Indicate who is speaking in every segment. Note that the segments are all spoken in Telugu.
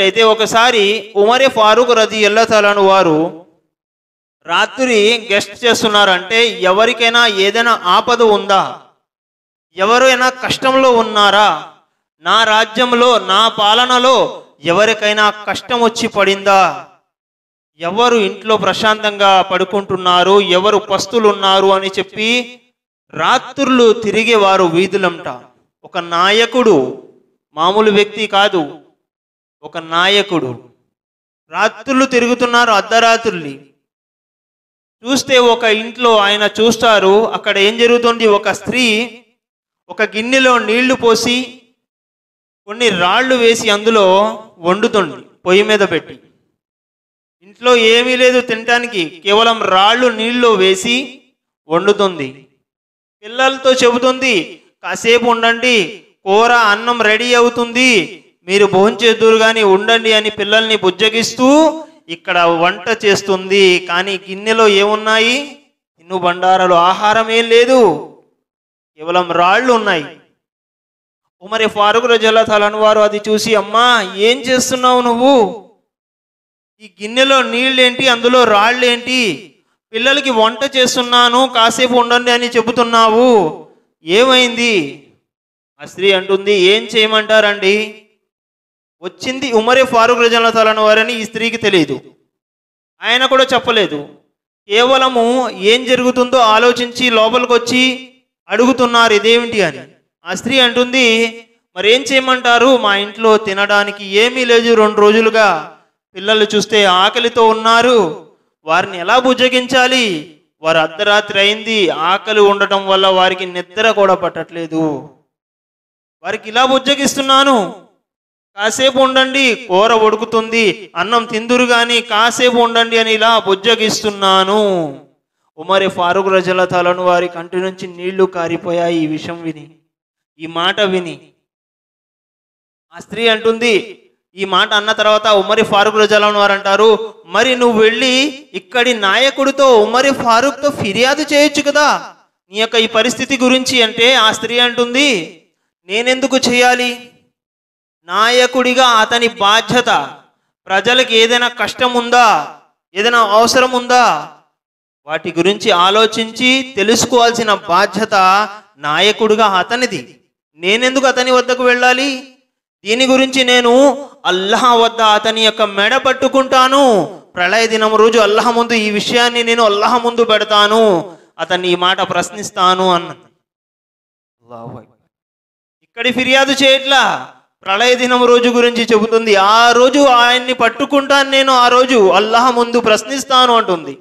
Speaker 1: అయితే ఒకసారి ఉమరే ఫారూక్ రజీ ఎల్లతలను వారు రాత్రి గెస్ట్ చేస్తున్నారంటే ఎవరికైనా ఏదైనా ఆపద ఉందా ఎవరైనా కష్టంలో ఉన్నారా నా రాజ్యంలో నా పాలనలో ఎవరికైనా కష్టం వచ్చి పడిందా ఎవరు ఇంట్లో ప్రశాంతంగా పడుకుంటున్నారు ఎవరు పస్తులు ఉన్నారు అని చెప్పి రాత్రులు తిరిగేవారు వీధులంట ఒక నాయకుడు మామూలు వ్యక్తి కాదు ఒక నాయకుడు రాత్రులు తిరుగుతున్నారు అర్ధరాత్రుల్ని చూస్తే ఒక ఇంట్లో ఆయన చూస్తారు అక్కడ ఏం జరుగుతుంది ఒక స్త్రీ ఒక గిన్నెలో నీళ్లు పోసి కొన్ని రాళ్ళు వేసి అందులో వండుతుంది పొయ్యి మీద పెట్టి ఇంట్లో ఏమీ లేదు తినటానికి కేవలం రాళ్ళు నీళ్ళు వేసి వండుతుంది పిల్లలతో చెబుతుంది కాసేపు ఉండండి కూర అన్నం రెడీ అవుతుంది మీరు భోంచేద్దూరు కానీ ఉండండి అని పిల్లల్ని బుజ్జగిస్తూ ఇక్కడ వంట చేస్తుంది కానీ గిన్నెలో ఏమున్నాయి తిను బండారాలు ఆహారం ఏం లేదు కేవలం రాళ్ళు ఉన్నాయి ఉమరి ఫారూక్ రజల్లా తలను వారు అది చూసి అమ్మా ఏం చేస్తున్నావు నువ్వు ఈ గిన్నెలో నీళ్ళేంటి అందులో రాళ్ళేంటి పిల్లలకి వంట చేస్తున్నాను కాసేపు ఉండండి అని చెబుతున్నావు ఏమైంది ఆ స్త్రీ అంటుంది ఏం చేయమంటారండి వచ్చింది ఉమరే ఫారూక్ రజల్లా తలను వారని ఈ స్త్రీకి తెలియదు ఆయన కూడా చెప్పలేదు కేవలము ఏం జరుగుతుందో ఆలోచించి లోపలికి వచ్చి అడుగుతున్నారు ఇదేమిటి అని ఆ స్త్రీ అంటుంది మరి ఏం చేయమంటారు మా ఇంట్లో తినడానికి ఏమీ లేదు రెండు రోజులుగా పిల్లలు చూస్తే ఆకలితో ఉన్నారు వారిని ఎలా బుజ్జగించాలి వారు అర్ధరాత్రి అయింది ఆకలి ఉండటం వల్ల వారికి నిద్ర కూడా పట్టట్లేదు వారికి ఇలా బుజ్జగిస్తున్నాను కాసేపు ఉండండి కూర ఉడుకుతుంది అన్నం తిందురు గాని కాసేపు ఉండండి అని ఇలా బుజ్జగిస్తున్నాను ఉమరి ఫారూక్ రజల తలను వారి కంటి నుంచి నీళ్లు కారిపోయాయి ఈ విషయం విని ఈ మాట విని ఆ స్త్రీ అంటుంది ఈ మాట అన్న తర్వాత ఉమరి ఫారూక్ రజాలను వారు అంటారు మరి నువ్వు వెళ్ళి ఇక్కడి నాయకుడితో ఉమరి ఫారూక్తో ఫిర్యాదు చేయొచ్చు కదా నీ యొక్క ఈ పరిస్థితి గురించి అంటే ఆ స్త్రీ అంటుంది నేనెందుకు చేయాలి నాయకుడిగా అతని బాధ్యత ప్రజలకు ఏదైనా కష్టం ఉందా ఏదైనా అవసరం ఉందా వాటి గురించి ఆలోచించి తెలుసుకోవాల్సిన బాధ్యత నాయకుడిగా అతనిది నేనెందుకు అతని వద్దకు వెళ్ళాలి దీని గురించి నేను అల్లాహ్ వద్ద అతని యొక్క మెడ పట్టుకుంటాను ప్రళయ దినం రోజు అల్లాహ్ ముందు ఈ విషయాన్ని నేను అల్లాహ్ ముందు పెడతాను అతన్ని ఈ మాట ప్రశ్నిస్తాను అన్నది అల్లాహు అక్బర్. ఇక్కడి ఫిర్యాదు చేయట్లా ప్రళయ దినం రోజు గురించి చెబుతుంది ఆ రోజు ఆయన్ని పట్టుకుంటాను నేను ఆ రోజు అల్లాహ్ ముందు ప్రశ్నిస్తాను అంటుంది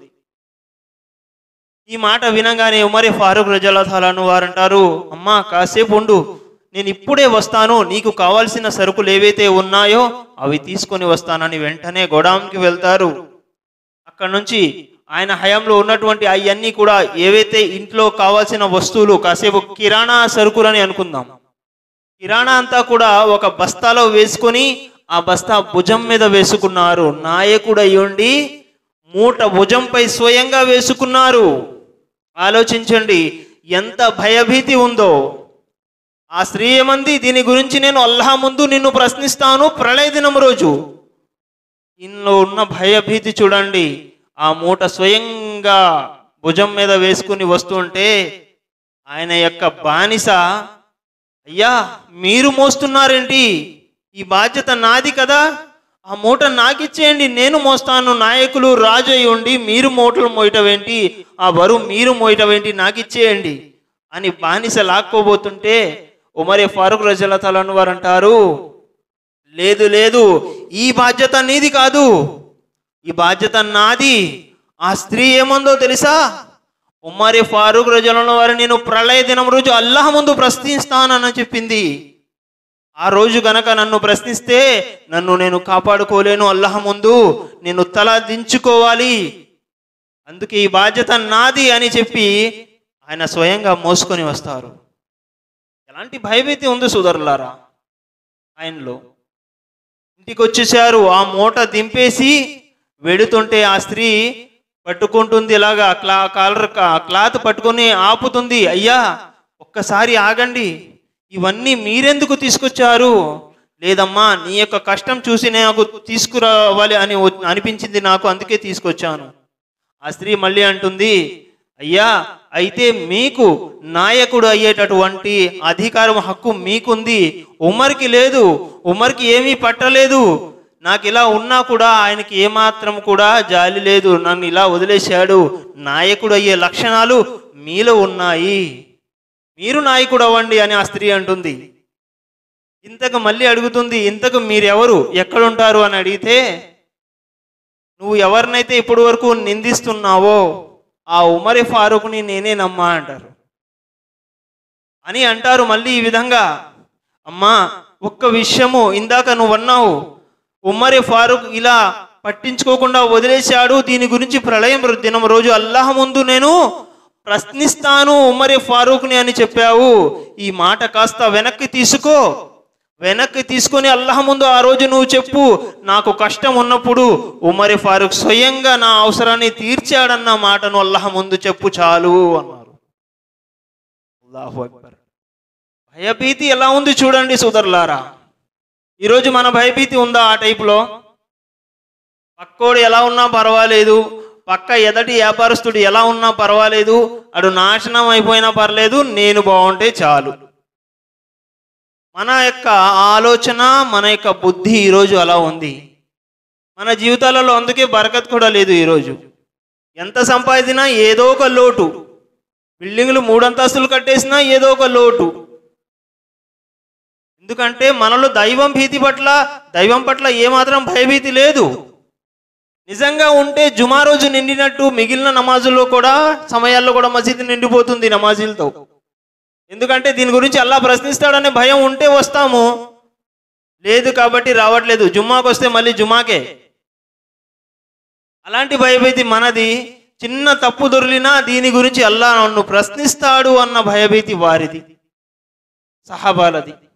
Speaker 1: ఈ మాట వినగానే ఉమరి ఫారూక్ రజాలను వారు అంటారు అమ్మా కాసేపు ఉండు నేను ఇప్పుడే వస్తాను నీకు కావాల్సిన సరుకులు ఏవైతే ఉన్నాయో అవి తీసుకొని వస్తానని వెంటనే గోడాంకి వెళ్తారు అక్కడ నుంచి ఆయన హయాంలో ఉన్నటువంటి అవన్నీ కూడా ఏవైతే ఇంట్లో కావాల్సిన వస్తువులు కాసేపు కిరాణా సరుకులని అనుకుందాం కిరాణా అంతా కూడా ఒక బస్తాలో వేసుకొని ఆ బస్తా భుజం మీద వేసుకున్నారు నాయకుడు అయ్యుండి మూట భుజంపై స్వయంగా వేసుకున్నారు ఆలోచించండి ఎంత భయభీతి ఉందో ఆ స్త్రీ ఏమంది దీని గురించి నేను అల్లాహ్ ముందు నిన్ను ప్రశ్నిస్తాను ప్రళయ దినం రోజు ఇందులో ఉన్న భయభీతి చూడండి ఆ మూట స్వయంగా భుజం మీద వేసుకుని వస్తుంటే ఆయన యొక్క బానిస అయ్యా మీరు మోస్తున్నారేంటి ఈ బాధ్యత నాది కదా ఆ మూట నాకిచ్చేయండి నేను మోస్తాను నాయకులు రాజు అయి ఉండి మీరు మూటలు మోయటం ఏంటి ఆ బరువు మీరు మోయటం ఏంటి నాకిచ్చేయండి అని బానిస లాక్కోబోతుంటే ఉమరే ఫారూక్ రజలతలను వారు అంటారు లేదు లేదు ఈ బాధ్యత నీది కాదు ఈ బాధ్యత నాది ఆ స్త్రీ ఏముందో తెలుసా ఉమ్మరి ఫారూక్ రజలను వారు నేను ప్రళయ దినం రోజు అల్లాహ్ ముందు ప్రశ్నిస్తానని చెప్పింది ఆ రోజు గనక నన్ను ప్రశ్నిస్తే నన్ను నేను కాపాడుకోలేను అల్లాహ్ ముందు నేను తల దించుకోవాలి అందుకే ఈ బాధ్యత నాది అని చెప్పి ఆయన స్వయంగా మోసుకొని వస్తారు ఎలాంటి భయభీతి ఉంది సోదరులారా ఆయనలో ఇంటికి వచ్చేసారు ఆ మూట దింపేసి వెడుతుంటే ఆ స్త్రీ పట్టుకుంటుంది ఇలాగా క్లా కాలర్ క్లాత్ పట్టుకొని ఆపుతుంది అయ్యా ఒక్కసారి ఆగండి ఇవన్నీ మీరెందుకు తీసుకొచ్చారు లేదమ్మా నీ యొక్క కష్టం చూసి నాకు తీసుకురావాలి అని వ- అనిపించింది నాకు అందుకే తీసుకొచ్చాను ఆ స్త్రీ మళ్ళీ అంటుంది అయ్యా అయితే మీకు నాయకుడు అయ్యేటటువంటి అధికారం హక్కు మీకుంది ఉమర్కి లేదు ఉమర్కి ఏమీ పట్టలేదు నాకు ఇలా ఉన్నా కూడా ఆయనకి ఏమాత్రం కూడా జాలి లేదు నన్ను ఇలా వదిలేశాడు నాయకుడు అయ్యే లక్షణాలు మీలో ఉన్నాయి మీరు నాయకుడు అవ్వండి అని ఆ స్త్రీ అంటుంది ఇంతకు మళ్ళీ అడుగుతుంది ఇంతకు మీరెవరు ఎక్కడుంటారు అని అడిగితే నువ్వు ఎవరినైతే ఇప్పటి వరకు నిందిస్తున్నావో ఆ ఉమరి ఫారూక్ని నేనే నమ్మా అంటారు అని అంటారు మళ్ళీ ఈ విధంగా అమ్మా ఒక్క విషయము ఇందాక నువ్వు అన్నావు ఉమ్మరి ఫారూక్ ఇలా పట్టించుకోకుండా వదిలేశాడు దీని గురించి ప్రళయం రో- దినం రోజు అల్లాహ్ ముందు నేను ప్రశ్నిస్తాను ఉమ్మరి ఫారూక్ని అని చెప్పావు ఈ మాట కాస్త వెనక్కి తీసుకో వెనక్కి తీసుకొని అల్లాహ్ ముందు ఆ రోజు నువ్వు చెప్పు నాకు కష్టం ఉన్నప్పుడు ఉమరి ఫారూక్ స్వయంగా నా అవసరాన్ని తీర్చాడన్న మాటను అల్లాహ్ ముందు చెప్పు చాలు అన్నారు అల్లాహు అక్బర్ భయభీతి ఎలా ఉంది చూడండి సోదరులారా ఈరోజు మన భయభీతి ఉందా ఆ టైపులో పక్కోడు ఎలా ఉన్నా పర్వాలేదు పక్క ఎదటి వ్యాపారస్తుడు ఎలా ఉన్నా పర్వాలేదు అడు నాశనం అయిపోయినా పర్లేదు నేను బాగుంటే చాలు మన యొక్క ఆలోచన మన యొక్క బుద్ధి ఈరోజు అలా ఉంది మన జీవితాలలో అందుకే బరకత్ కూడా లేదు ఈరోజు ఎంత సంపాదించినా ఏదో ఒక లోటు బిల్డింగ్లు మూడంతస్తులు కట్టేసినా ఏదో ఒక లోటు ఎందుకంటే మనలో దైవం భీతి పట్ల దైవం పట్ల ఏమాత్రం భయభీతి లేదు నిజంగా ఉంటే జుమా రోజు నిండినట్టు మిగిలిన నమాజుల్లో కూడా సమయాల్లో కూడా మసీదు నిండిపోతుంది నమాజీలతో ఎందుకంటే దీని గురించి అల్లా ప్రశ్నిస్తాడనే భయం ఉంటే వస్తాము లేదు కాబట్టి రావట్లేదు జుమ్మాకు వస్తే మళ్ళీ జుమాకే అలాంటి భయభీతి మనది చిన్న తప్పు దొరికినా దీని గురించి అల్లా నన్ను ప్రశ్నిస్తాడు అన్న భయభీతి వారిది సహాబాలది